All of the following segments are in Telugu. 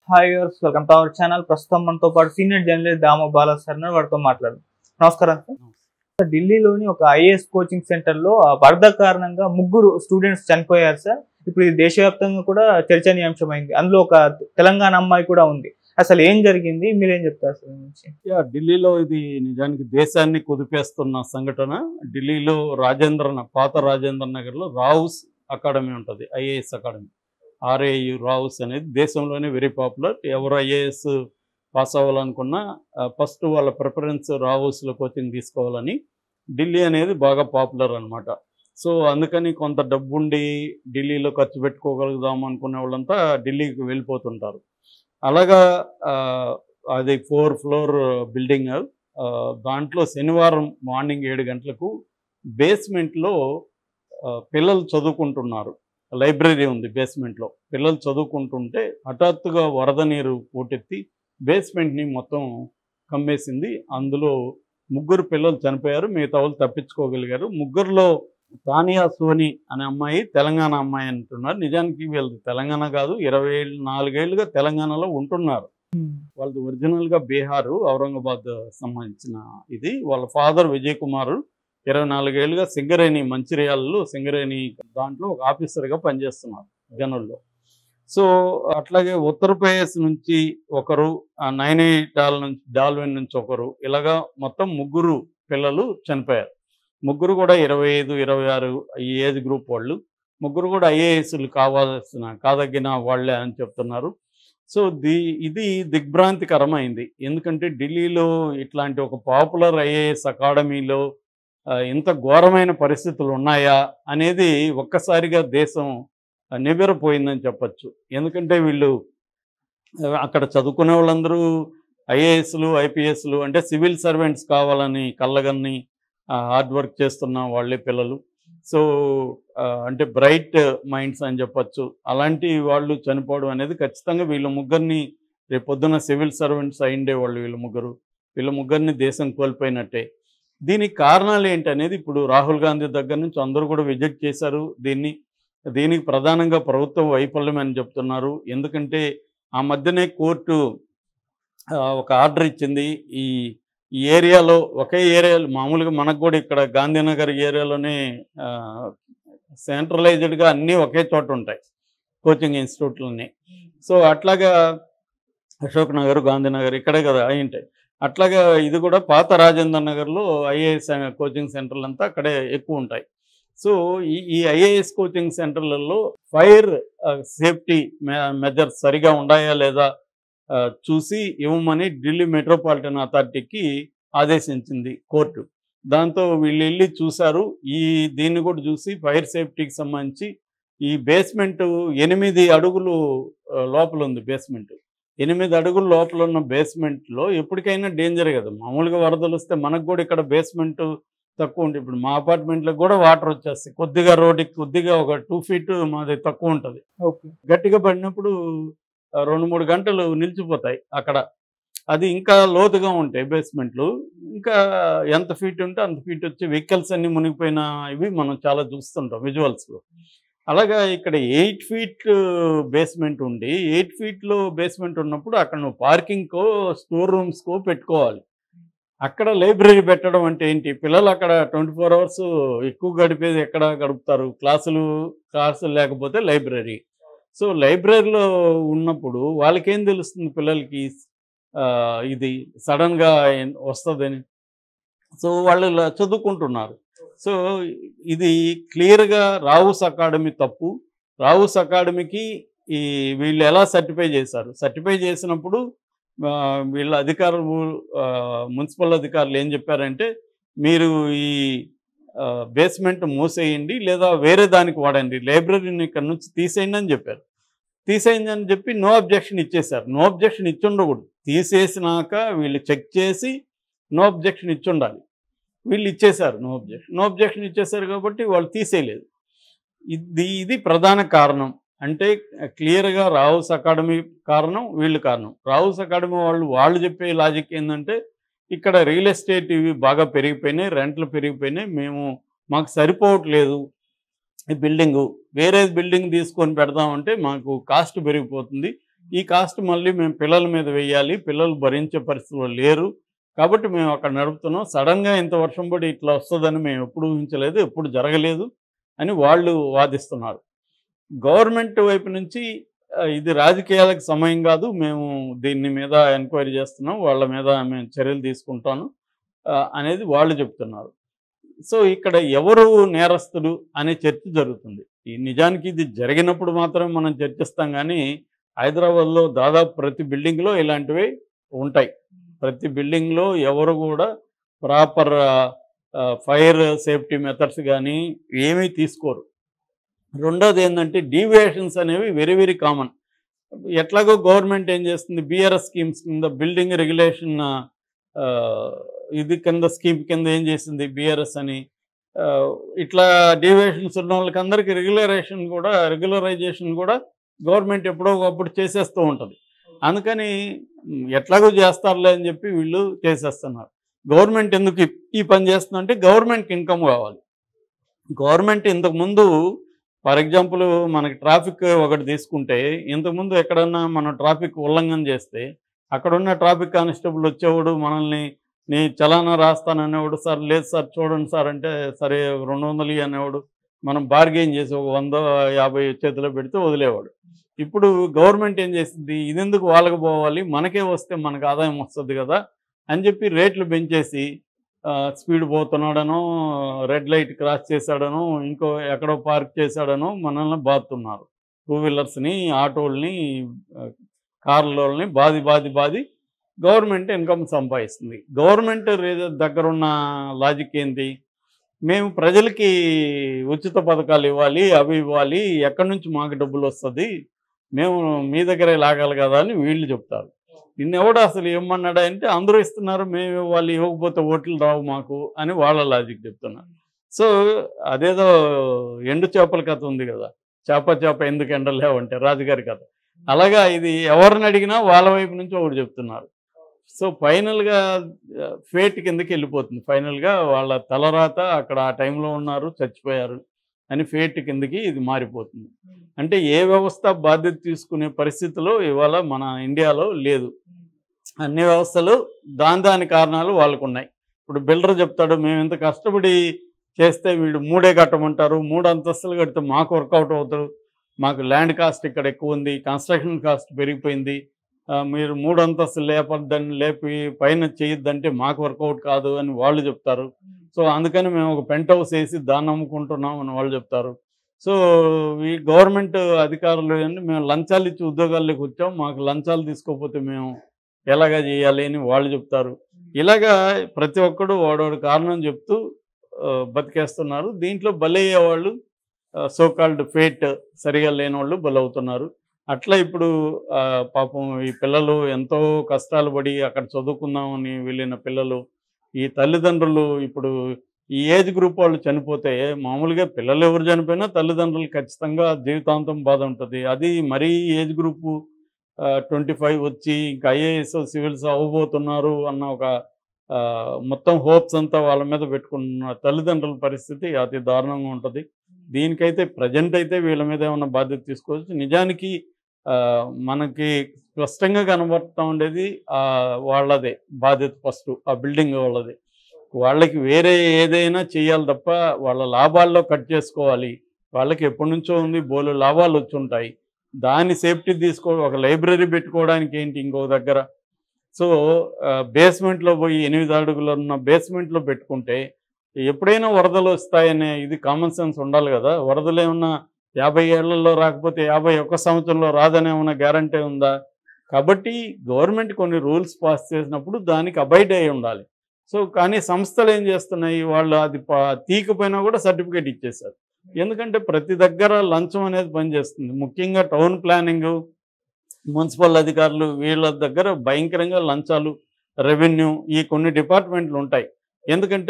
Hi yours welcome to our channel ప్రస్తుతం మనతో పాటు senior journalist Dama Bala sir ఉన్నారు. వాడితో మాట్లాడు నమస్కారం సార్ సార్ ఢిల్లీలోని ఒక ఐఏఎస్ కోచింగ్ సెంటర్ లో ఆ వరద కారణంగా ముగ్గురు స్టూడెంట్స్ చనిపోయారు సార్ ఇప్పుడు ఇది దేశవ్యాప్తంగా కూడా చర్చనీయాంశమైంది అందులో ఒక తెలంగాణ అమ్మాయి కూడా ఉంది అసలు ఏం జరిగింది మీరేం చెప్తారు సార్ దీని గురించి యా ఢిల్లీలో ఇది నిజానికి దేశాన్ని కుదిపేస్తున్న సంఘటన ఢిల్లీలో రాజేంద్ర న- పాత రాజేంద్ర నగర్లో రావుస్ అకాడమీ ఉంటుంది ఐఏఎస్ అకాడమీ ఆర్ఏయు రావుస్ అనేది దేశంలోనే వెరీ పాపులర్ ఎవరు ఐఏఎస్ పాస్ అవ్వాలనుకున్నా ఫస్ట్ వాళ్ళ ప్రిఫరెన్స్ రావుస్లో కోచింగ్ తీసుకోవాలని ఢిల్లీ అనేది బాగా పాపులర్ అన్నమాట సో అందుకని కొంత డబ్బుండి ఢిల్లీలో ఖర్చు పెట్టుకోగలుగుదాం అనుకునే వాళ్ళంతా ఢిల్లీకి వెళ్ళిపోతుంటారు అలాగా ఆ, అది ఫోర్ ఫ్లోర్ బిల్డింగ్ ఆ, దాంట్లో శనివారం మార్నింగ్ ఏడు గంటలకు బేస్మెంట్లో ఆ, పిల్లలు చదువుకుంటున్నారు లైబ్రరీ ఉంది బేస్మెంట్లో పిల్లలు చదువుకుంటుంటే హఠాత్తుగా వరద నీరు పోటెత్తి బేస్మెంట్ని మొత్తం కమ్మేసింది అందులో ముగ్గురు పిల్లలు చనిపోయారు మిగతా వాళ్ళు తప్పించుకోగలిగారు ముగ్గురులో తానియా సోని అనే అమ్మాయి తెలంగాణ అమ్మాయి అంటున్నారు నిజానికి వీళ్ళది తెలంగాణ కాదు ఇరవై ఏళ్ళు నాలుగేళ్లుగా తెలంగాణలో ఉంటున్నారు వాళ్ళది ఒరిజినల్గా బీహారు ఔరంగాబాద్ సంబంధించిన ఇది వాళ్ళ ఫాదర్ విజయ్ కుమార్ ఇరవై నాలుగేళ్లుగా సింగరేణి మంచిర్యాలలో సింగరేణి దాంట్లో ఒక ఆఫీసర్గా పనిచేస్తున్నారు జనంలో సో అట్లాగే ఉత్తరప్రదేశ్ నుంచి ఒకరు ఆ నైనిటాల్ నుంచి డాల్విన్ నుంచి ఒకరు ఇలాగా మొత్తం ముగ్గురు పిల్లలు చనిపోయారు ముగ్గురు కూడా ఇరవై ఐదు ఇరవై ఆరు ఈ ఏజ్ గ్రూప్ వాళ్ళు ముగ్గురు కూడా ఐఏఎస్లు కావాల్సిన కాదగిన వాళ్ళే అని చెప్తున్నారు సో ది ఇది దిగ్భ్రాంతికరమైంది ఎందుకంటే ఢిల్లీలో ఇట్లాంటి ఒక పాపులర్ ఐఏఎస్ అకాడమీలో ఆ, ఇంత ఘోరమైన పరిస్థితులు ఉన్నాయా అనేది ఒక్కసారిగా దేశం నివ్వెరపోయిందని చెప్పచ్చు ఎందుకంటే వీళ్ళు ఆ, అక్కడ చదువుకునే వాళ్ళందరూ ఐఏఎస్లు ఐపీఎస్లు అంటే సివిల్ సర్వెంట్స్ కావాలని కళ్ళగన్ని హార్డ్ వర్క్ చేస్తున్న వాళ్ళే పిల్లలు సో ఆ, అంటే బ్రైట్ మైండ్స్ అని చెప్పచ్చు అలాంటి వాళ్ళు చనిపోవడం అనేది ఖచ్చితంగా వీళ్ళ ముగ్గురిని రేపు పొద్దున సివిల్ సర్వెంట్స్ అయిండే వాళ్ళు వీళ్ళ ముగ్గురు వీళ్ళ ముగ్గురిని దేశం కోల్పోయినట్టే దీనికి కారణాలు ఏంటి అనేది ఇప్పుడు రాహుల్ గాంధీ దగ్గర నుంచి అందరూ కూడా విజిట్ చేశారు దీన్ని దీనికి ప్రధానంగా ప్రభుత్వం వైఫల్యం అని చెప్తున్నారు ఎందుకంటే ఆ మధ్యనే కోర్టు ఆ, ఒక ఆర్డర్ ఇచ్చింది ఈ ఈ ఏరియాలో ఒకే ఏరియాలో మామూలుగా మనకు కూడా ఇక్కడ గాంధీనగర్ ఏరియాలోనే సెంట్రలైజ్డ్గా అన్నీ ఒకే చోట ఉంటాయి కోచింగ్ ఇన్స్టిట్యూట్లన్నీ సో అట్లాగా అశోక్ నగర్ గాంధీనగర్ ఇక్కడే కదా అయి ఉంటాయి అట్లాగా ఇది కూడా పాత రాజేంద్ర నగర్లో ఐఏఎస్ కోచింగ్ సెంటర్లు అంతా అక్కడే ఎక్కువ ఉంటాయి సో ఈ ఈ ఐఏఎస్ కోచింగ్ సెంటర్లలో ఫైర్ సేఫ్టీ మెజర్స్ సరిగా ఉన్నాయా లేదా ఆ, చూసి ఇవ్వమని ఢిల్లీ మెట్రోపాలిటన్ అథారిటీకి ఆదేశించింది కోర్టు దాంతో వీళ్ళు వెళ్ళి చూశారు ఈ దీన్ని కూడా చూసి ఫైర్ సేఫ్టీకి సంబంధించి ఈ బేస్మెంట్ ఎనిమిది అడుగులు ఆ, లోపల ఉంది బేస్మెంట్ ఎనిమిది అడుగుల లోపల ఉన్న బేస్మెంట్లో ఎప్పటికైనా డేంజర్ కదా మామూలుగా వరదలు వస్తే మనకు కూడా ఇక్కడ బేస్మెంట్ తక్కువ ఉంటుంది ఇప్పుడు మా అపార్ట్మెంట్లో కూడా వాటర్ వచ్చేస్తాయి కొద్దిగా రోడ్డుకి కొద్దిగా ఒక టూ ఫీట్ మాది తక్కువ ఉంటుంది ఓకే గట్టిగా పడినప్పుడు ఆ, రెండు మూడు గంటలు నిలిచిపోతాయి అక్కడ అది ఇంకా లోతుగా ఉంటాయి బేస్మెంట్లు ఇంకా ఎంత ఫీట్ ఉంటే అంత ఫీట్ వచ్చి వెహికల్స్ అన్ని మునిగిపోయిన ఇవి మనం చాలా చూస్తుంటాం విజువల్స్లో అలాగా ఇక్కడ ఎయిట్ ఫీట్ బేస్మెంట్ ఉండి ఎయిట్ ఫీట్లో బేస్మెంట్ ఉన్నప్పుడు అక్కడ నువ్వు పార్కింగ్కో స్టోర్ రూమ్స్కో పెట్టుకోవాలి అక్కడ లైబ్రరీ పెట్టడం అంటే ఏంటి పిల్లలు అక్కడ ట్వంటీ ఫోర్ అవర్స్ ఎక్కువ గడిపేది ఎక్కడ గడుపుతారు క్లాసులు క్లాసులు లేకపోతే లైబ్రరీ సో లైబ్రరీలో ఉన్నప్పుడు వాళ్ళకేం తెలుస్తుంది పిల్లలకి ఆ, ఇది సడన్గా వస్తుందని సో వాళ్ళు ఇలా చదువుకుంటున్నారు సో ఇది క్లియర్గా రావుస్ అకాడమీ తప్పు రావుస్ అకాడమీకి ఈ వీళ్ళు ఎలా సర్టిఫై చేశారు సర్టిఫై చేసినప్పుడు ఆ, వీళ్ళ అధికారులు ఆ, మున్సిపల్ అధికారులు ఏం చెప్పారంటే మీరు ఈ బేస్మెంట్ మూసేయండి లేదా వేరే దానికి వాడండి లైబ్రరీని ఇక్కడ నుంచి తీసేయండి అని చెప్పారు తీసేయండి అని చెప్పి నో అబ్జెక్షన్ ఇచ్చేశారు నో అబ్జెక్షన్ ఇచ్చుండకూడదు తీసేసినాక వీళ్ళు చెక్ చేసి నో అబ్జెక్షన్ ఇచ్చుండాలి వీళ్ళు ఇచ్చేశారు నో అబ్జెక్షన్ నో అబ్జెక్షన్ ఇచ్చేశారు కాబట్టి వాళ్ళు తీసేయలేదు ఇది ఇది ప్రధాన కారణం అంటే క్లియర్గా రావుస్ అకాడమీ కారణం వీళ్ళు కారణం రావుస్ అకాడమీ వాళ్ళు వాళ్ళు చెప్పే లాజిక్ ఏంటంటే ఇక్కడ రియల్ ఎస్టేట్ ఇవి బాగా పెరిగిపోయినాయి రెంట్లు పెరిగిపోయినాయి మేము మాకు సరిపోవట్లేదు ఈ బిల్డింగు వేరే బిల్డింగ్ తీసుకొని పెడదామంటే మాకు కాస్ట్ పెరిగిపోతుంది ఈ కాస్ట్ మళ్ళీ మేము పిల్లల మీద వేయాలి పిల్లలు భరించే పరిస్థితుల్లో లేరు కాబట్టి మేము అక్కడ నడుపుతున్నాం సడన్గా ఇంత వర్షం పడి ఇట్లా వస్తుందని మేము ఎప్పుడు ఊహించలేదు ఎప్పుడు జరగలేదు అని వాళ్ళు వాదిస్తున్నారు గవర్నమెంట్ వైపు నుంచి ఆ, ఇది రాజకీయాలకు సమయం కాదు మేము దీని మీద ఎంక్వైరీ చేస్తున్నాం వాళ్ళ మీద మేము చర్యలు తీసుకుంటాను ఆ, అనేది వాళ్ళు చెప్తున్నారు సో ఇక్కడ ఎవరు నేరస్తుడు అనే చర్చ జరుగుతుంది ఈ నిజానికి ఇది జరిగినప్పుడు మాత్రమే మనం చర్చిస్తాం కానీ హైదరాబాద్లో దాదాపు ప్రతి బిల్డింగ్లో ఇలాంటివి ఉంటాయి ప్రతి బిల్డింగ్లో ఎవరు కూడా ప్రాపర్ ఫైర్ సేఫ్టీ మెథడ్స్ కానీ ఏమీ తీసుకోరు రెండోది ఏంటంటే డీవియేషన్స్ అనేవి వెరీ వెరీ కామన్ ఎట్లాగో గవర్నమెంట్ ఏం చేస్తుంది బీఆర్ఎస్ స్కీమ్స్ కింద బిల్డింగ్ రెగ్యులేషన్ ఇది కింద స్కీమ్ కింద ఏం చేసింది బీఆర్ఎస్ అని ఆ, ఇట్లా డీవియేషన్స్ ఉన్న వాళ్ళకి అందరికీ రెగ్యులరేషన్ కూడా రెగ్యులరైజేషన్ కూడా గవర్నమెంట్ ఎప్పుడో ఒకప్పుడు చేసేస్తూ ఉంటుంది అందుకని మ్, ఎట్లాగో చేస్తారులే అని చెప్పి వీళ్ళు చేసేస్తున్నారు గవర్నమెంట్ ఎందుకు ఈ- ఈ పని చేస్తుందంటే గవర్నమెంట్కి ఇన్కమ్ కావాలి గవర్నమెంట్ ఇంతకుముందు ఫర్ ఎగ్జాంపుల్ మనకి ట్రాఫిక్ ఒకటి తీసుకుంటే ఇంతకుముందు ఎక్కడన్నా మనం ట్రాఫిక్ ఉల్లంఘన చేస్తే అక్కడున్న ట్రాఫిక్ కానిస్టేబుల్ వచ్చేవాడు మనల్ని నీ చలానా రాస్తాననేవాడు సార్ లేదు సార్ చూడండి సార్ అంటే సరే రెండు వందలు ఇయ్యి అనేవాడు మనం బార్గెయిన్ చేసి ఒక వంద యాభై చేతిలో పెడితే వదిలేవాడు ఇప్పుడు గవర్నమెంట్ ఏం చేసింది ఇదెందుకు వాళ్ళకి పోవాలి మనకే వస్తే మనకు ఆదాయం వస్తుంది కదా అని చెప్పి రేట్లు పెంచేసి ఆ, స్పీడ్ పోతున్నాడనో రెడ్ లైట్ క్రాస్ చేశాడనో ఇంకో ఎక్కడో పార్క్ చేశాడనో మనల్ని బాదుతున్నారు టూ వీలర్స్ని ఆటోల్ని ఆ, కార్లని బాది బాది బాది గవర్నమెంట్ ఇన్కమ్ సంపాదిస్తుంది గవర్నమెంట్ రే- దగ్గర ఉన్న లాజిక్ ఏంటి మేము ప్రజలకి ఉచిత పథకాలు ఇవ్వాలి అవి ఇవ్వాలి ఎక్కడి నుంచి మాకు డబ్బులు వస్తుంది మేము మీ దగ్గరే లాగాలి కదా అని వీళ్ళు చెప్తారు నిన్నెవడు అసలు ఏమన్నాడా అంటే అందరూ ఇస్తున్నారు మేము ఇవ్వాలి ఇవ్వకపోతే ఓట్లు రావు మాకు అని వాళ్ళ లాజిక్ చెప్తున్నారు సో అదేదో ఎండు చేపల కథ ఉంది కదా చేప చేప ఎందుకు ఎండలేవంటే రాజుగారి కథ అలాగా ఇది ఎవరిని అడిగినా వాళ్ళ వైపు నుంచి ఒకటి చెప్తున్నారు సో ఫైనల్గా ఫేట్ కిందకి వెళ్ళిపోతుంది ఫైనల్గా వాళ్ళ తలరాత అక్కడ ఆ టైంలో ఉన్నారు చచ్చిపోయారు అని ఫేట్ కిందకి ఇది మారిపోతుంది అంటే ఏ వ్యవస్థ బాధ్యత తీసుకునే పరిస్థితిలో ఇవాళ మన ఇండియాలో లేదు అన్ని వ్యవస్థలు దాని దాని కారణాలు వాళ్ళకు ఉన్నాయి ఇప్పుడు బిల్డర్ చెప్తాడు మేము ఇంత కష్టపడి చేస్తే వీడు మూడే కట్టమంటారు మూడు అంతస్తులు కడితే మాకు వర్కౌట్ అవుతారు మాకు ల్యాండ్ కాస్ట్ ఇక్కడ ఎక్కువ ఉంది కన్స్ట్రక్షన్ కాస్ట్ పెరిగిపోయింది ఆ, మీరు మూడు అంతస్తులు లేపద్దని లేపి పైన చేయొద్దంటే మాకు వర్కౌట్ కాదు అని వాళ్ళు చెప్తారు సో అందుకని మేము ఒక పెంట్ హౌస్ వేసి దాన్ని అమ్ముకుంటున్నాం అని వాళ్ళు చెప్తారు సో ఈ గవర్నమెంట్ అధికారులు ఏంటి మేము లంచాలు ఇచ్చి ఉద్యోగాల్లోకి వచ్చాం మాకు లంచాలు తీసుకోకపోతే మేము ఎలాగా చేయాలి అని వాళ్ళు చెప్తారు ఇలాగా ప్రతి ఒక్కడు వాడవాడు కారణం చెప్తూ ఆ, బతికేస్తున్నారు దీంట్లో బలయ్యే వాళ్ళు సోకాల్డ్ ఫేట్ సరిగా లేని వాళ్ళు బలవుతున్నారు అట్లా ఇప్పుడు ఆ, పాపం ఈ పిల్లలు ఎంతో కష్టాలు పడి అక్కడ చదువుకుందామని వెళ్ళిన పిల్లలు ఈ తల్లిదండ్రులు ఇప్పుడు ఈ ఏజ్ గ్రూప్ వాళ్ళు చనిపోతే మామూలుగా పిల్లలు ఎవరు చనిపోయినా తల్లిదండ్రులు ఖచ్చితంగా జీవితాంతం బాధ ఉంటుంది అది మరీ ఏజ్ గ్రూపు ట్వంటీ ఫైవ్ వచ్చి ఇంకా ఐఏఎస్ సివిల్స్ అవ్వబోతున్నారు అన్న ఒక ఆ, మొత్తం హోప్స్ అంతా వాళ్ళ మీద పెట్టుకున్న తల్లిదండ్రుల పరిస్థితి అతి దారుణంగా ఉంటుంది దీనికైతే ప్రజెంట్ అయితే వీళ్ళ మీద ఏమైనా బాధ్యత తీసుకోవచ్చు నిజానికి ఆ, మనకి స్పష్టంగా కనబడతా ఉండేది ఆ, వాళ్ళదే బాధ్యత ఫస్ట్ ఆ బిల్డింగ్ వాళ్ళది వాళ్ళకి వేరే ఏదైనా చేయాలి తప్ప వాళ్ళ లాభాల్లో కట్ చేసుకోవాలి వాళ్ళకి ఎప్పటి నుంచో ఉంది బోలు లాభాలు వచ్చి ఉంటాయి దాని సేఫ్టీ తీసుకో ఒక లైబ్రరీ పెట్టుకోవడానికి ఏంటి ఇంకో దగ్గర సో బేస్మెంట్లో పోయి ఎనిమిది అడుగులు ఉన్న బేస్మెంట్లో పెట్టుకుంటే ఎప్పుడైనా వరదలు వస్తాయనే ఇది కామన్ సెన్స్ ఉండాలి కదా వరదలు ఏమన్నా యాభై ఏళ్లలో రాకపోతే యాభై ఒక్క సంవత్సరంలో రాదనే ఏమన్నా గ్యారంటీ ఉందా కాబట్టి గవర్నమెంట్ కొన్ని రూల్స్ పాస్ చేసినప్పుడు దానికి అబైడ్ అయి ఉండాలి సో కానీ సంస్థలు ఏం చేస్తున్నాయి వాళ్ళు అది ప- తీయకపోయినా కూడా సర్టిఫికేట్ ఇచ్చేశారు ఎందుకంటే ప్రతి దగ్గర లంచం అనేది పనిచేస్తుంది ముఖ్యంగా టౌన్ ప్లానింగ్ మున్సిపల్ అధికారులు వీళ్ళ దగ్గర భయంకరంగా లంచాలు రెవెన్యూ ఈ కొన్ని డిపార్ట్మెంట్లు ఉంటాయి ఎందుకంటే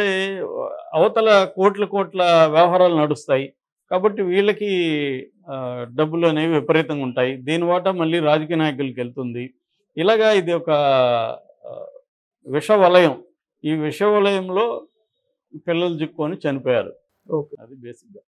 అవతల కోట్ల కోట్ల వ్యవహారాలు నడుస్తాయి కాబట్టి వీళ్ళకి ఆ, డబ్బులు అనేవి విపరీతంగా ఉంటాయి దీని వాటా మళ్ళీ రాజకీయ నాయకులకి వెళ్తుంది ఇలాగా ఇది ఒక ఆ, విష వలయం ఈ విష వలయంలో పిల్లలు చిక్కుకొని చనిపోయారు ఓకే అది బేసిక్గా